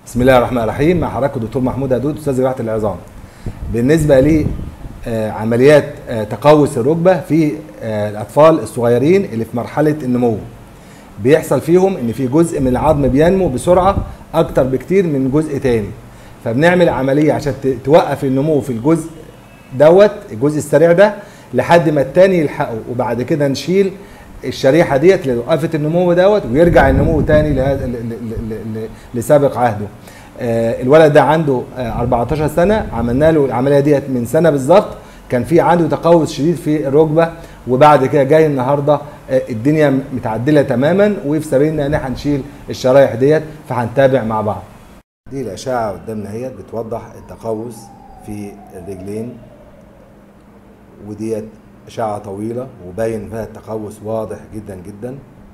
بسم الله الرحمن الرحيم مع حضراتكم الدكتور محمود هدود استاذ جراحه العظام بالنسبه لي آه، عمليات آه، تقوس الركبه في آه، الاطفال الصغيرين اللي في مرحله النمو بيحصل فيهم ان في جزء من العظم بينمو بسرعه اكتر بكتير من جزء تاني فبنعمل عمليه عشان ت- توقف النمو في الجزء دوت الجزء السريع ده لحد ما التاني يلحقه وبعد كده نشيل الشريحه ديت اللي وقفت النمو دوت ويرجع النمو تاني لهذا- ل- ل- ل- ل- لسابق عهده آه، الولد ده عنده آه، 14 سنه عملنا له العمليه ديت من سنه بالظبط كان في عنده تقوس شديد في الركبه وبعد كده جاي النهارده آه، الدنيا متعدله تماما وفي سبيلنا ان احنا نشيل الشرايح ديت فهنتابع مع بعض دي الاشعه قدامنا اهيت بتوضح التقوس في الرجلين وديت اشعه طويله وباين فيها التقوس واضح جدا جدا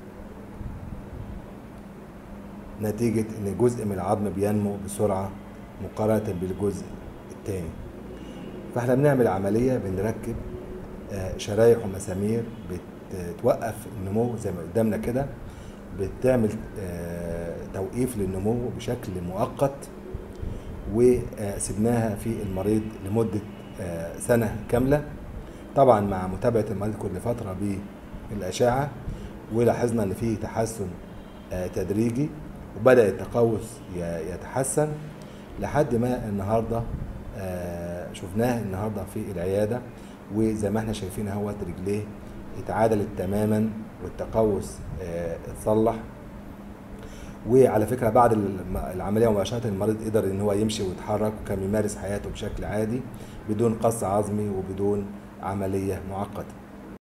نتيجة إن جزء من العظم بينمو بسرعة مقارنة بالجزء التاني فاحنا بنعمل عملية بنركب آه، شرايح ومسامير بتوقف النمو زي ما قدامنا كده بتعمل آه، توقيف للنمو بشكل مؤقت وسبناها في المريض لمدة آه، سنة كاملة طبعا مع متابعة المريض كل فترة بالأشعة ولاحظنا إن في تحسن آه، تدريجي وبدأ التقوس ي- يتحسن لحد ما النهارده آه، شفناه النهارده في العيادة وزي ما احنا شايفين اهوت رجليه اتعادلت تماما والتقوس آه، اتصلح وعلى فكره بعد الم- العمليه مباشره المريض قدر ان هو يمشي ويتحرك وكان يمارس حياته بشكل عادي بدون قص عظمي وبدون عمليه معقده